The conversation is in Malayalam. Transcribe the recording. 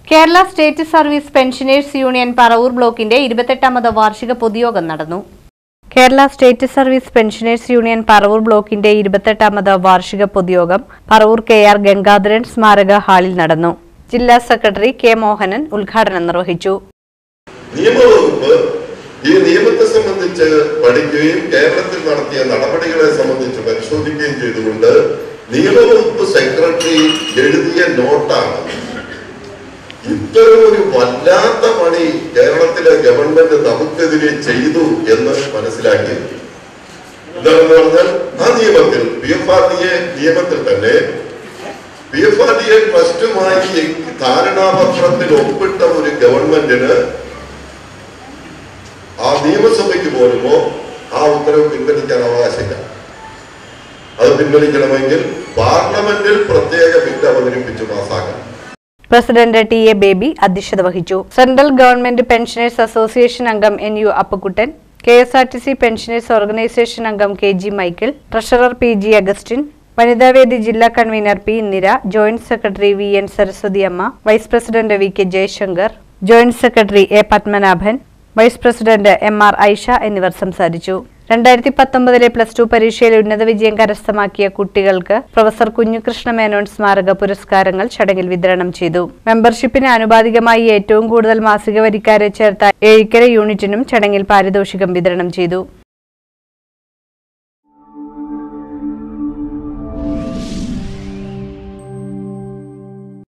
Kerala state service pensioners union Paravur ബ്ലോക്കിന്റെ ഇരുപത്തെട്ടാമത് വാർഷിക പൊതുയോഗം നടന്നു Kerala state service pensioners union Paravur ബ്ലോക്കിന്റെ ഇരുപത്തെട്ടാമത് വാർഷിക പൊതുയോഗം പറവൂർ കെ ആർ ഗംഗാധരൻ സ്മാരക ഹാളിൽ നടന്നു ജില്ലാ സെക്രട്ടറി കെ മോഹനൻ ഉദ്ഘാടനം നിർവഹിച്ചു നിയമവകുപ്പ് ഈ നിയമത്തെ സംബന്ധിച്ച് പഠിക്കുകയും കേരളത്തിൽ നടത്തിയ നടപടികളെ സംബന്ധിച്ച് പരിശോധിക്കുകയും ചെയ്തുകൊണ്ട് നിയമവകുപ്പ് സെക്രട്ടറി എഴുതിയ നോട്ടാണ് ഇത്തരം ഒരു വല്ലാത്ത പണി കേരളത്തിലെ ഗവൺമെന്റ് നമുക്കെതിരെ ചെയ്തു എന്ന് മനസ്സിലാക്കിയത് എന്താണെന്ന് പറഞ്ഞാൽ ആ നിയമത്തിൽ P F R D A നിയമത്തിൽ തന്നെ P F R D A ട്രസ്റ്റുമായി ധാരണാപത്രത്തിൽ ഒപ്പിട്ട ഒരു ഗവൺമെന്റിന് ആ നിയമസഭയ്ക്ക് പോലുമോ ആ ഉത്തരവ് പിൻവലിക്കാൻ അവകാശമില്ല അത് പിൻവലിക്കണമെങ്കിൽ പാർലമെന്റിൽ പ്രത്യേക ബില്ല് അവതരിപ്പിച്ച് പാസ്സാക്കണം പ്രസിഡന്റ് ടി എ ബേബി അധ്യക്ഷത വഹിച്ചു സെൻട്രൽ ഗവൺമെന്റ് പെൻഷനേഴ്സ് അസോസിയേഷൻ അംഗം N U Appukuttan K S R T C pensioners organisation അംഗം K G Michael treasurer P G Augustine വനിതാവേദി ജില്ലാ convener P Indira joint secretary V N Saraswathi Amma vice president V K Jayashankar joint secretary A Padmanabhan vice president M R Aisha എന്നിവർ സംസാരിച്ചു രണ്ടായിരത്തി പത്തൊമ്പതിലെ പ്ലസ് ടു പരീക്ഷയിൽ ഉന്നത വിജയം കരസ്ഥമാക്കിയ കുട്ടികൾക്ക് പ്രൊഫസർ കുഞ്ഞുകൃഷ്ണ മേനോൻ സ്മാരക പുരസ്കാരങ്ങൾ ചടങ്ങിൽ വിതരണം ചെയ്തു മെമ്പർഷിപ്പിന് ആനുപാതികമായി ഏറ്റവും കൂടുതൽ മാസിക വരിക്കാരെ ചേർത്ത ഏഴിക്കര യൂണിറ്റിനും ചടങ്ങിൽ പാരിതോഷികം വിതരണം ചെയ്തു